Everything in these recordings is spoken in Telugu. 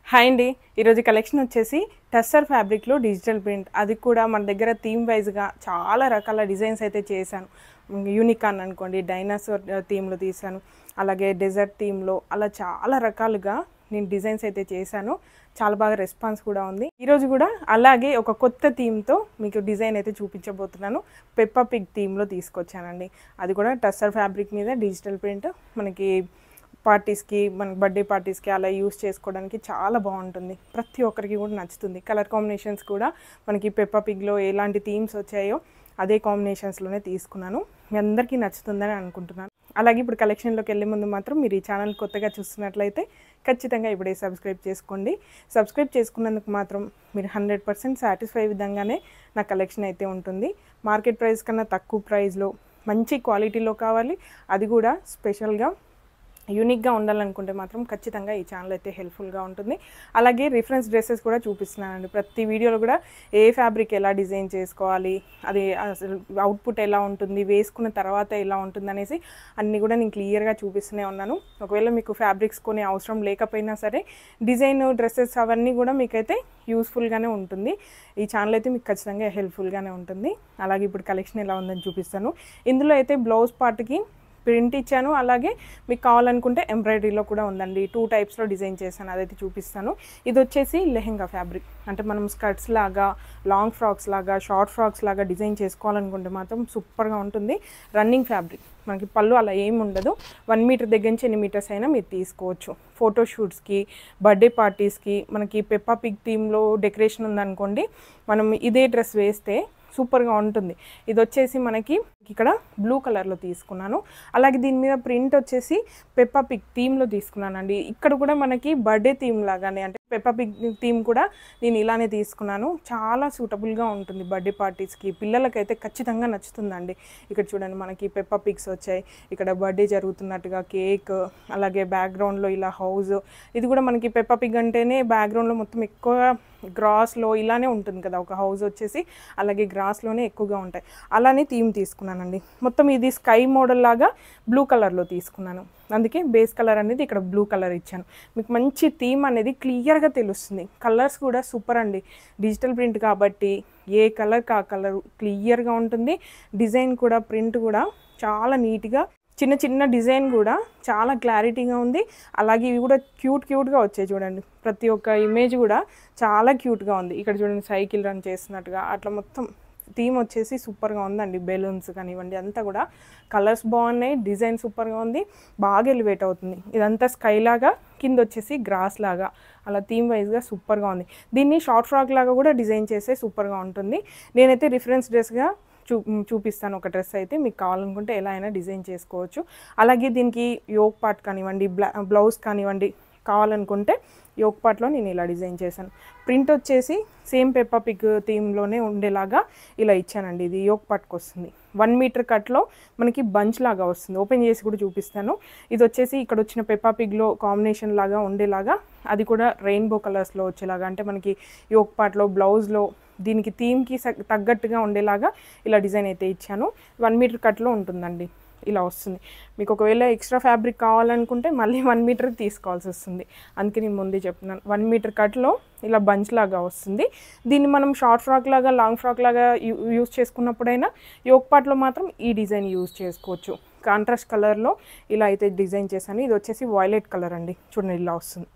హాయ్ అండి ఈరోజు కలెక్షన్ వచ్చేసి టస్సర్ ఫ్యాబ్రిక్లో డిజిటల్ ప్రింట్ అది కూడా మన దగ్గర థీమ్ వైజ్గా చాలా రకాల డిజైన్స్ అయితే చేశాను యూనికాన్ అనుకోండి డైనాసోర్ థీమ్లో తీశాను అలాగే డెజర్ట్ థీమ్లో అలా చాలా రకాలుగా నేను డిజైన్స్ అయితే చేశాను చాలా బాగా రెస్పాన్స్ కూడా ఉంది ఈరోజు కూడా అలాగే ఒక కొత్త థీమ్తో మీకు డిజైన్ అయితే చూపించబోతున్నాను పెప్పా పిగ్ థీమ్లో తీసుకొచ్చానండి అది కూడా టస్సర్ ఫ్యాబ్రిక్ మీద డిజిటల్ ప్రింట్ మనకి పార్టీస్కి మన బర్త్డే పార్టీస్కి అలా యూస్ చేసుకోవడానికి చాలా బాగుంటుంది ప్రతి ఒక్కరికి కూడా నచ్చుతుంది కలర్ కాంబినేషన్స్ కూడా మనకి పెప్పా పిగ్లో ఎలాంటి థీమ్స్ వచ్చాయో అదే కాంబినేషన్స్లోనే తీసుకున్నాను మీ అందరికీ నచ్చుతుందని అనుకుంటున్నాను అలాగే ఇప్పుడు కలెక్షన్లోకి వెళ్ళే ముందు మాత్రం మీరు ఈ ఛానల్ కొత్తగా చూస్తున్నట్లయితే ఖచ్చితంగా ఇప్పుడే సబ్స్క్రైబ్ చేసుకోండి సబ్స్క్రైబ్ చేసుకున్నందుకు మాత్రం మీరు హండ్రెడ్ పర్సెంట్ సాటిస్ఫై విధంగానే నా కలెక్షన్ అయితే ఉంటుంది మార్కెట్ ప్రైస్ కన్నా తక్కువ ప్రైస్లో మంచి క్వాలిటీలో కావాలి అది కూడా స్పెషల్గా యూనిక్గా ఉండాలనుకుంటే మాత్రం ఖచ్చితంగా ఈ ఛానల్ అయితే హెల్ప్ఫుల్గా ఉంటుంది అలాగే రిఫరెన్స్ డ్రెస్సెస్ కూడా చూపిస్తున్నానండి ప్రతి వీడియోలో కూడా ఏ ఫ్యాబ్రిక్ ఎలా డిజైన్ చేసుకోవాలి అది అసలు అవుట్పుట్ ఎలా ఉంటుంది వేసుకున్న తర్వాత ఎలా ఉంటుంది అనేసి అన్నీ కూడా నేను క్లియర్గా చూపిస్తూనే ఉన్నాను ఒకవేళ మీకు ఫ్యాబ్రిక్స్ కొనే అవసరం లేకపోయినా సరే డిజైన్ డ్రెస్సెస్ అవన్నీ కూడా మీకైతే యూస్ఫుల్గానే ఉంటుంది ఈ ఛానల్ అయితే మీకు ఖచ్చితంగా హెల్ప్ఫుల్గానే ఉంటుంది అలాగే ఇప్పుడు కలెక్షన్ ఎలా ఉందని చూపిస్తాను ఇందులో అయితే బ్లౌజ్ పార్ట్కి ప్రింట్ ఇచ్చాను అలాగే మీకు కావాలనుకుంటే ఎంబ్రాయిడరీలో కూడా ఉందండి టూ టైప్స్లో డిజైన్ చేశాను అదైతే చూపిస్తాను ఇది వచ్చేసి లెహెంగా ఫ్యాబ్రిక్ అంటే మనం స్కర్ట్స్ లాగా లాంగ్ ఫ్రాక్స్ లాగా షార్ట్ ఫ్రాక్స్ లాగా డిజైన్ చేసుకోవాలనుకుంటే మాత్రం సూపర్గా ఉంటుంది రన్నింగ్ ఫ్యాబ్రిక్ మనకి పళ్ళు అలా ఏమి ఉండదు వన్ మీటర్ దగ్గర నుంచి ఎన్ని మీటర్స్ అయినా మీరు తీసుకోవచ్చు ఫోటోషూట్స్కి బర్త్డే పార్టీస్కి మనకి పెప్పా పిగ్ థీమ్లో డెకరేషన్ ఉందనుకోండి మనం ఇదే డ్రెస్ వేస్తే సూపర్గా ఉంటుంది ఇది వచ్చేసి మనకి ఇక్కడ బ్లూ కలర్లో తీసుకున్నాను అలాగే దీని మీద ప్రింట్ వచ్చేసి పెప్పా పిక్ థీమ్లో తీసుకున్నానండి ఇక్కడ కూడా మనకి బర్త్డే థీమ్ లాగానే అంటే పెప్పా పిక్ థీమ్ కూడా నేను ఇలానే తీసుకున్నాను చాలా సూటబుల్గా ఉంటుంది బర్త్డే పార్టీస్కి పిల్లలకైతే ఖచ్చితంగా నచ్చుతుందండి ఇక్కడ చూడండి మనకి పెప్పా పిక్స్ వచ్చాయి ఇక్కడ బర్త్డే జరుగుతున్నట్టుగా కేక్ అలాగే బ్యాక్గ్రౌండ్లో ఇలా హౌస్ ఇది కూడా మనకి పెప్పా పిగ్ అంటేనే బ్యాక్గ్రౌండ్లో మొత్తం ఎక్కువ గ్రాస్లో ఇలానే ఉంటుంది కదా ఒక హౌస్ వచ్చేసి అలాగే గ్రాస్లోనే ఎక్కువగా ఉంటాయి అలానే థీమ్ తీసుకున్నానండి మొత్తం ఇది స్కై మోడల్ లాగా బ్లూ కలర్లో తీసుకున్నాను అందుకే బేస్ కలర్ అనేది ఇక్కడ బ్లూ కలర్ ఇచ్చాను మీకు మంచి థీమ్ అనేది క్లియర్గా తెలుస్తుంది కలర్స్ కూడా సూపర్ అండి డిజిటల్ ప్రింట్ కాబట్టి ఏ కలర్ కా కలర్ క్లియర్గా ఉంటుంది డిజైన్ కూడా ప్రింట్ కూడా చాలా నీట్గా చిన్న చిన్న డిజైన్ కూడా చాలా క్లారిటీగా ఉంది అలాగే ఇవి కూడా క్యూట్ క్యూట్గా వచ్చాయి చూడండి ప్రతి ఒక్క ఇమేజ్ కూడా చాలా క్యూట్గా ఉంది ఇక్కడ చూడండి సైకిల్ రన్ చేస్తున్నట్టుగా అట్లా మొత్తం థీమ్ వచ్చేసి సూపర్గా ఉందండి బెలూన్స్ కానివ్వండి అంతా కూడా కలర్స్ బాగున్నాయి డిజైన్ సూపర్గా ఉంది బాగా ఎలివేట్ అవుతుంది ఇదంతా స్కై లాగా కింద వచ్చేసి గ్రాస్ లాగా అలా థీమ్ వైజ్గా సూపర్గా ఉంది దీన్ని షార్ట్ ఫ్రాక్ లాగా కూడా డిజైన్ చేస్తే సూపర్గా ఉంటుంది నేనైతే రిఫరెన్స్ డ్రెస్గా చూ చూపిస్తాను ఒక డ్రెస్ అయితే మీకు కావాలనుకుంటే ఎలా అయినా డిజైన్ చేసుకోవచ్చు అలాగే దీనికి యోగ్ పార్ట్ కానివ్వండి బ్లా బ్లౌజ్ కానివ్వండి కావాలనుకుంటే యోగ్ పార్ట్లో నేను ఇలా డిజైన్ చేశాను ప్రింట్ వచ్చేసి సేమ్ పెప్పా పిక్ థీమ్లోనే ఉండేలాగా ఇలా ఇచ్చానండి ఇది యోగ్ పార్ట్కి వస్తుంది వన్ మీటర్ కట్లో మనకి బంచ్ లాగా వస్తుంది ఓపెన్ చేసి కూడా చూపిస్తాను ఇది వచ్చేసి ఇక్కడ వచ్చిన పెప్పా పిగ్లో కాంబినేషన్ లాగా ఉండేలాగా అది కూడా రెయిన్బో కలర్స్లో వచ్చేలాగా అంటే మనకి యోగ్ పార్ట్లో బ్లౌజ్లో దీనికి థీమ్కి తగ్గట్టుగా ఉండేలాగా ఇలా డిజైన్ అయితే ఇచ్చాను వన్ మీటర్ కట్లో ఉంటుందండి ఇలా వస్తుంది మీకు ఒకవేళ ఎక్స్ట్రా ఫ్యాబ్రిక్ కావాలనుకుంటే మళ్ళీ వన్ మీటర్ తీసుకోవాల్సి వస్తుంది అందుకే నేను ముందే చెప్తున్నాను వన్ మీటర్ కట్లో ఇలా బంచ్ లాగా వస్తుంది దీన్ని మనం షార్ట్ ఫ్రాక్ లాగా లాంగ్ ఫ్రాక్ లాగా యూస్ చేసుకున్నప్పుడైనా యోగ్ పార్ట్లో మాత్రం ఈ డిజైన్ యూజ్ చేసుకోవచ్చు కాంట్రాస్ట్ కలర్లో ఇలా అయితే డిజైన్ చేశాను ఇది వచ్చేసి వైలెట్ కలర్ అండి చూడండి ఇలా వస్తుంది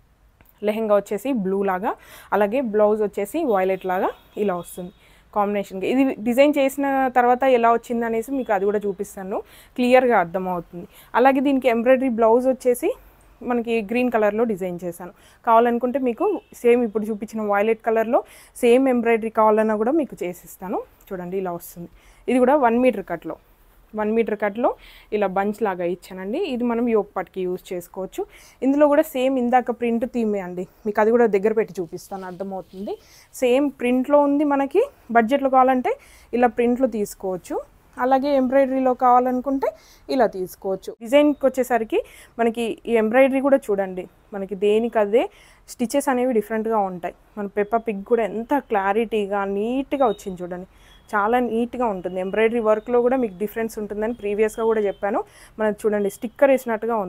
లెహెంగా వచ్చేసి బ్లూ లాగా అలాగే బ్లౌజ్ వచ్చేసి వైలెట్ లాగా ఇలా వస్తుంది కాంబినేషన్గా ఇది డిజైన్ చేసిన తర్వాత ఎలా వచ్చింది అనేసి మీకు అది కూడా చూపిస్తాను క్లియర్గా అర్థమవుతుంది అలాగే దీనికి ఎంబ్రాయిడరీ బ్లౌజ్ వచ్చేసి మనకి గ్రీన్ కలర్లో డిజైన్ చేశాను కావాలనుకుంటే మీకు సేమ్ ఇప్పుడు చూపించిన వైలెట్ కలర్లో సేమ్ ఎంబ్రాయిడరీ కావాలన్నా కూడా మీకు చేసిస్తాను చూడండి ఇలా వస్తుంది ఇది కూడా వన్ మీటర్ కట్లో వన్ మీటర్ కట్లో ఇలా బంచ్ లాగా ఇచ్చానండి ఇది మనం యోగ్ పట్కి యూజ్ చేసుకోవచ్చు ఇందులో కూడా సేమ్ ఇందాక ప్రింట్ థీమే అండి మీకు అది కూడా దగ్గర పెట్టి చూపిస్తాను అర్థమవుతుంది సేమ్ ప్రింట్లో ఉంది మనకి బడ్జెట్లో కావాలంటే ఇలా ప్రింట్లో తీసుకోవచ్చు అలాగే ఎంబ్రాయిడరీలో కావాలనుకుంటే ఇలా తీసుకోవచ్చు డిజైన్కి వచ్చేసరికి మనకి ఈ ఎంబ్రాయిడరీ కూడా చూడండి మనకి దేనికి అదే స్టిచెస్ అనేవి డిఫరెంట్గా ఉంటాయి మన పెప్ప పిగ్ కూడా ఎంత క్లారిటీగా నీట్గా వచ్చింది చూడండి చాలా నీట్గా ఉంటుంది ఎంబ్రాయిడరీ వర్క్లో కూడా మీకు డిఫరెన్స్ ఉంటుందని ప్రీవియస్గా కూడా చెప్పాను మనకు చూడండి స్టిక్కర్ వేసినట్టుగా ఉంది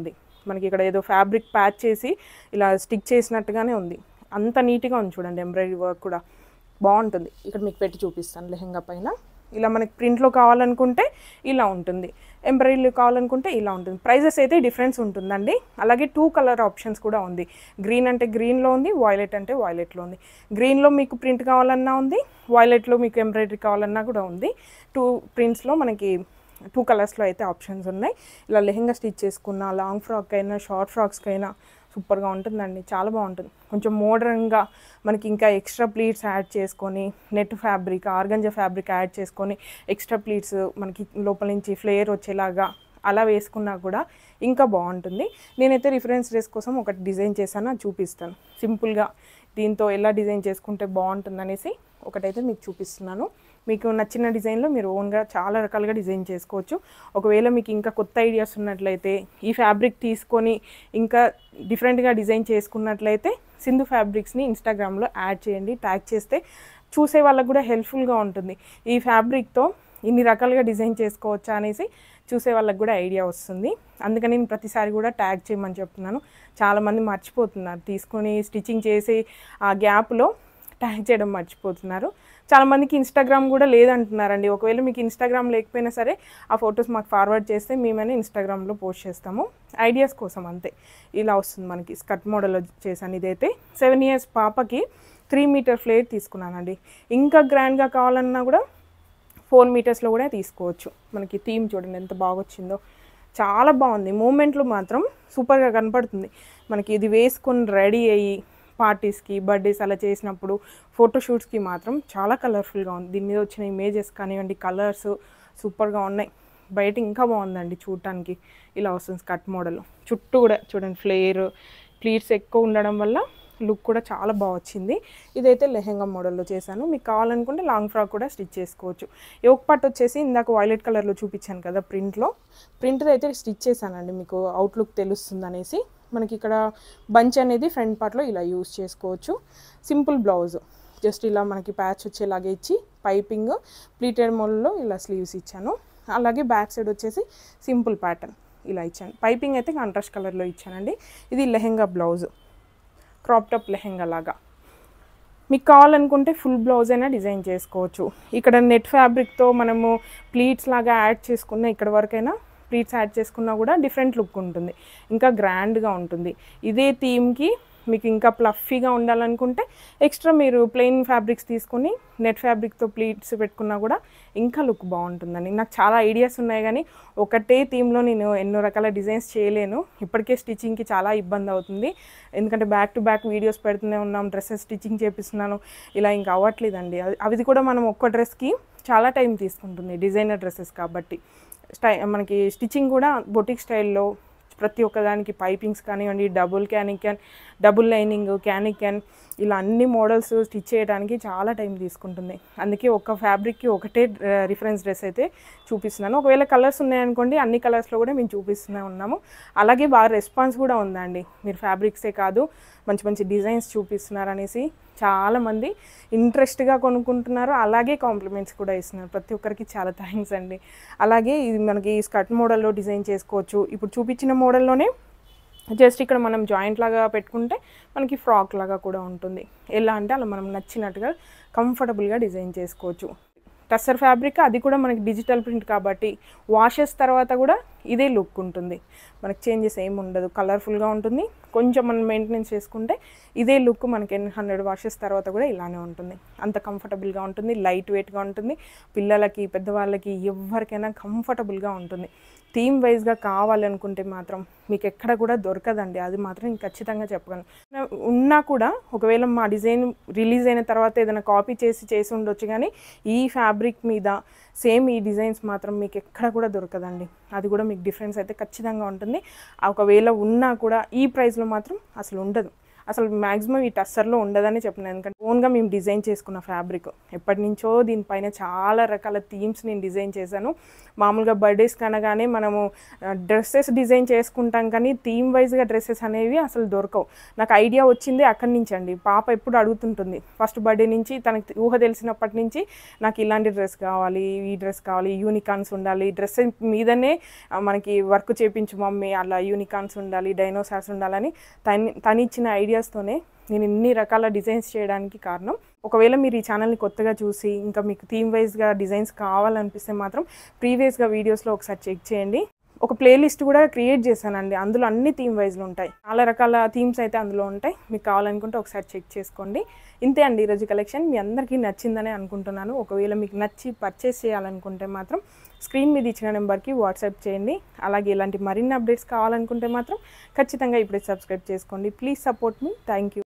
మనకి ఇక్కడ ఏదో ఫ్యాబ్రిక్ ప్యాచ్ చేసి ఇలా స్టిక్ చేసినట్టుగానే ఉంది అంత నీట్గా ఉంది చూడండి ఎంబ్రాయిడరీ వర్క్ కూడా బాగుంటుంది ఇక్కడ మీకు పెట్టి చూపిస్తాను లెహెంగా పైన ఇలా మనకి ప్రింట్లో కావాలనుకుంటే ఇలా ఉంటుంది ఎంబ్రాయిడరీ కావాలనుకుంటే ఇలా ఉంటుంది ప్రైజెస్ అయితే డిఫరెన్స్ ఉంటుందండి అలాగే టూ కలర్ ఆప్షన్స్ కూడా ఉంది గ్రీన్ అంటే గ్రీన్లో ఉంది వాయిలెట్ అంటే వాయిలెట్లో ఉంది గ్రీన్లో మీకు ప్రింట్ కావాలన్నా ఉంది వాయిలెట్లో మీకు ఎంబ్రాయిడరీ కావాలన్నా కూడా ఉంది టూ ప్రింట్స్లో మనకి టూ కలర్స్లో అయితే ఆప్షన్స్ ఉన్నాయి ఇలా లెహెంగా స్టిచ్ చేసుకున్న లాంగ్ ఫ్రాక్ అయినా షార్ట్ ఫ్రాక్స్కి అయినా సూపర్గా ఉంటుందండి చాలా బాగుంటుంది కొంచెం మోడర్న్గా మనకి ఇంకా ఎక్స్ట్రా ప్లీట్స్ యాడ్ చేసుకొని net fabric organza fabric add చేసుకొని ఎక్స్ట్రా ప్లీట్స్ మనకి లోపల నుంచి ఫ్లేయర్ వచ్చేలాగా అలా వేసుకున్నా కూడా ఇంకా బాగుంటుంది నేనైతే రిఫరెన్స్ డ్రెస్ కోసం ఒకటి డిజైన్ చేశాను అది చూపిస్తాను సింపుల్గా దీంతో ఎలా డిజైన్ చేసుకుంటే బాగుంటుంది అనేసి ఒకటైతే మీకు చూపిస్తున్నాను మీకు నచ్చిన డిజైన్లో మీరు ఓన్గా చాలా రకాలుగా డిజైన్ చేసుకోవచ్చు ఒకవేళ మీకు ఇంకా కొత్త ఐడియాస్ ఉన్నట్లయితే ఈ ఫ్యాబ్రిక్ తీసుకొని ఇంకా డిఫరెంట్గా డిజైన్ చేసుకున్నట్లయితే సింధు ఫ్యాబ్రిక్స్ని ఇన్స్టాగ్రామ్లో యాడ్ చేయండి ట్యాగ్ చేస్తే చూసే వాళ్ళకు కూడా హెల్ప్ఫుల్గా ఉంటుంది ఈ ఫ్యాబ్రిక్తో ఇన్ని రకాలుగా డిజైన్ చేసుకోవచ్చా అనేసి చూసే వాళ్ళకి కూడా ఐడియా వస్తుంది అందుకని నేను ప్రతిసారి కూడా ట్యాగ్ చేయమని చెప్తున్నాను చాలామంది మర్చిపోతున్నారు తీసుకొని స్టిచ్చింగ్ చేసి ఆ గ్యాప్లో ట్యాగ్ చేయడం మర్చిపోతున్నారు చాలామందికి ఇన్స్టాగ్రామ్ కూడా లేదంటున్నారండి ఒకవేళ మీకు ఇన్స్టాగ్రామ్ లేకపోయినా సరే ఆ ఫొటోస్ మాకు ఫార్వర్డ్ చేస్తే మేమైనా ఇన్స్టాగ్రామ్లో పోస్ట్ చేస్తాము ఐడియాస్ కోసం అంతే ఇలా వస్తుంది మనకి స్కర్ట్ మోడల్ చేశాను ఇదైతే సెవెన్ ఇయర్స్ పాపకి త్రీ మీటర్ ఫ్లేర్ తీసుకున్నానండి ఇంకా గ్రాండ్గా కావాలన్నా కూడా ఫోర్ మీటర్స్లో కూడా తీసుకోవచ్చు మనకి థీమ్ చూడండి ఎంత బాగా వచ్చిందో చాలా బాగుంది మూమెంట్లు మాత్రం సూపర్గా కనపడుతుంది మనకి ఇది వేసుకొని రెడీ అయ్యి పార్టీస్కి బర్త్డేస్ అలా చేసినప్పుడు ఫోటోషూట్స్కి మాత్రం చాలా కలర్ఫుల్గా ఉంది దీని మీద వచ్చిన ఇమేజెస్ కానివ్వండి కలర్స్ సూపర్గా ఉన్నాయి బయట ఇంకా బాగుందండి చూడటానికి ఇలా వస్తుంది స్కర్ట్ మోడల్ చుట్టూ కూడా చూడండి ఫ్లేయర్ ప్లీట్స్ ఎక్కువ ఉండడం వల్ల లుక్ కూడా చాలా బాగా వచ్చింది ఇదైతే లెహెంగా మోడల్లో చేశాను మీకు కావాలనుకుంటే లాంగ్ ఫ్రాక్ కూడా స్టిచ్ చేసుకోవచ్చు యోక్ పార్ట్ వచ్చేసి ఇందాక వైలెట్ కలర్లో చూపించాను కదా ప్రింట్లో ప్రింట్ అయితే స్టిచ్ చేశానండి మీకు అవుట్లుక్ తెలుస్తుంది అనేసి మనకి ఇక్కడ బంచ్ అనేది ఫ్రంట్ పార్ట్లో ఇలా యూస్ చేసుకోవచ్చు సింపుల్ బ్లౌజ్ జస్ట్ ఇలా మనకి ప్యాచ్ వచ్చేలాగా ఇచ్చి పైపింగ్ ప్లీటెడ్ మోల్లో ఇలా స్లీవ్స్ ఇచ్చాను అలాగే బ్యాక్ సైడ్ వచ్చేసి సింపుల్ ప్యాటర్న్ ఇలా ఇచ్చాను పైపింగ్ అయితే కాంట్రాస్ట్ కలర్లో ఇచ్చానండి ఇది lehenga blouse crop top lehenga లాగా మీకు కావాలనుకుంటే ఫుల్ బ్లౌజ్ అయినా డిజైన్ చేసుకోవచ్చు ఇక్కడ నెట్ ఫ్యాబ్రిక్తో మనము ప్లీట్స్ లాగా యాడ్ చేసుకున్న ఇక్కడ వరకైనా ప్లీట్స్ యాడ్ చేసుకున్నా కూడా డిఫరెంట్ లుక్ ఉంటుంది ఇంకా గ్రాండ్గా ఉంటుంది ఇదే థీమ్కి మీకు ఇంకా ప్లఫీగా ఉండాలనుకుంటే ఎక్స్ట్రా మీరు ప్లెయిన్ ఫ్యాబ్రిక్స్ తీసుకుని నెట్ ఫ్యాబ్రిక్తో ప్లీట్స్ పెట్టుకున్నా కూడా ఇంకా లుక్ బాగుంటుందండి నాకు చాలా ఐడియాస్ ఉన్నాయి కానీ ఒకటే థీమ్లో నేను ఎన్నో రకాల డిజైన్స్ చేయలేను ఇప్పటికే స్టిచ్చింగ్కి చాలా ఇబ్బంది అవుతుంది ఎందుకంటే బ్యాక్ టు బ్యాక్ వీడియోస్ పెడుతూనే ఉన్నాం డ్రెస్సెస్ స్టిచ్చింగ్ చేపిస్తున్నాను ఇలా ఇంకా అవ్వట్లేదండి అది అవి కూడా మనం ఒక్క డ్రెస్కి చాలా టైం తీసుకుంటుంది డిజైనర్ డ్రెస్సెస్ కాబట్టి స్టై మనకి స్టిచ్చింగ్ కూడా బొటిక్ స్టైల్లో ప్రతి ఒక్కదానికి పైపింగ్స్ కానివ్వండి డబుల్ క్యానిక్ క్యాన్ డబుల్ లైనింగ్ క్యానిక్ క్యాన్ ఇలా అన్ని మోడల్స్ స్టిచ్ చేయడానికి చాలా టైం తీసుకుంటుంది అందుకే ఒక ఫ్యాబ్రిక్కి ఒకటే రిఫరెన్స్ డ్రెస్ అయితే చూపిస్తున్నాను ఒకవేళ కలర్స్ ఉన్నాయనుకోండి అన్ని కలర్స్లో కూడా మేము చూపిస్తూనే ఉన్నాము అలాగే బాగా రెస్పాన్స్ కూడా ఉందండి మీరు ఫ్యాబ్రిక్సే కాదు మంచి మంచి డిజైన్స్ చూపిస్తున్నారు అనేసి చాలామంది ఇంట్రెస్ట్గా కొనుక్కుంటున్నారు అలాగే కాంప్లిమెంట్స్ కూడా ఇస్తున్నారు ప్రతి ఒక్కరికి చాలా థ్యాంక్స్ అండి అలాగే ఇది మనకి స్కర్ట్ మోడల్లో డిజైన్ చేసుకోవచ్చు ఇప్పుడు చూపించిన మోడల్లోనే జస్ట్ ఇక్కడ మనం జాయింట్ లాగా పెట్టుకుంటే మనకి ఫ్రాక్ లాగా కూడా ఉంటుంది ఎలా అంటే అలా మనం నచ్చినట్టుగా కంఫర్టబుల్గా డిజైన్ చేసుకోవచ్చు టస్సర్ ఫ్యాబ్రిక్ అది కూడా మనకి డిజిటల్ ప్రింట్ కాబట్టి వాషెస్ తర్వాత కూడా ఇదే లుక్ ఉంటుంది మనకి చేంజెస్ ఏమి ఉండదు కలర్ఫుల్గా ఉంటుంది కొంచెం మనం మెయింటెనెన్స్ చేసుకుంటే ఇదే లుక్ మనకి ఎన్ని హండ్రెడ్ వాషెస్ తర్వాత కూడా ఇలానే ఉంటుంది అంత కంఫర్టబుల్గా ఉంటుంది లైట్ వెయిట్గా ఉంటుంది పిల్లలకి పెద్దవాళ్ళకి ఎవరికైనా కంఫర్టబుల్గా ఉంటుంది థీమ్ వైజ్గా కావాలనుకుంటే మాత్రం మీకు ఎక్కడ కూడా దొరకదండి అది మాత్రం నేను ఖచ్చితంగా చెప్పగలను ఉన్నా కూడా ఒకవేళ మా డిజైన్ రిలీజ్ అయిన తర్వాత ఏదైనా కాపీ చేసి చేసి ఉండొచ్చు కానీ ఈ ఫ్యాబ్రిక్ మీద సేమ్ ఈ డిజైన్స్ మాత్రం మీకు ఎక్కడ కూడా దొరకదండి అది కూడా మీకు డిఫరెన్స్ అయితే ఖచ్చితంగా ఉంటుంది ఒకవేళ ఉన్నా కూడా ఈ ప్రైస్లో మాత్రం అసలు ఉండదు అసలు మ్యాక్సిమం ఈ టస్సర్లో ఉండదని చెప్పినాను ఎందుకంటే ఓన్గా మేము డిజైన్ చేసుకున్న ఫ్యాబ్రిక్ ఎప్పటి నుంచో దీనిపైన చాలా రకాల థీమ్స్ నేను డిజైన్ చేశాను మామూలుగా బర్త్డేస్ కనగానే మనము డ్రెస్సెస్ డిజైన్ చేసుకుంటాం కానీ థీమ్ వైజ్గా డ్రెస్సెస్ అనేవి అసలు దొరకవు నాకు ఐడియా వచ్చింది అక్కడి నుంచి అండి పాప ఎప్పుడు అడుగుతుంటుంది ఫస్ట్ బర్త్డే నుంచి తనకి ఊహ తెలిసినప్పటి నుంచి నాకు ఇలాంటి డ్రెస్ కావాలి ఈ డ్రెస్ కావాలి యూనికాన్స్ ఉండాలి డ్రెస్ మీదనే ఆ, మనకి వర్క్ చేపించు మమ్మీ అలా యూనికాన్స్ ఉండాలి డైనోసార్స్ ఉండాలని తను తను ఇచ్చిన ఐడియాస్తోనే నేను ఇన్ని రకాల డిజైన్స్ చేయడానికి కారణం ఒకవేళ మీరు ఈ ఛానల్ని కొత్తగా చూసి ఇంకా మీకు థీమ్ వైజ్గా డిజైన్స్ కావాలనిపిస్తే మాత్రం ప్రీవియస్గా వీడియోస్లో ఒకసారి చెక్ చేయండి ఒక ప్లేలిస్ట్ కూడా క్రియేట్ చేశానండి అందులో అన్ని థీమ్ వైజ్లు ఉంటాయి చాలా రకాల థీమ్స్ అయితే అందులో ఉంటాయి మీకు కావాలనుకుంటే ఒకసారి చెక్ చేసుకోండి ఇంతే అండి ఈరోజు కలెక్షన్ మీ అందరికీ నచ్చిందని అనుకుంటున్నాను ఒకవేళ మీకు నచ్చి పర్చేస్ చేయాలనుకుంటే మాత్రం స్క్రీన్ మీద ఇచ్చిన నెంబర్కి వాట్సాప్ చేయండి అలాగే ఇలాంటి మరిన్ని అప్డేట్స్ కావాలనుకుంటే మాత్రం ఖచ్చితంగా ఇప్పుడే సబ్స్క్రైబ్ చేసుకోండి ప్లీజ్ సపోర్ట్ మీ థ్యాంక్ యూ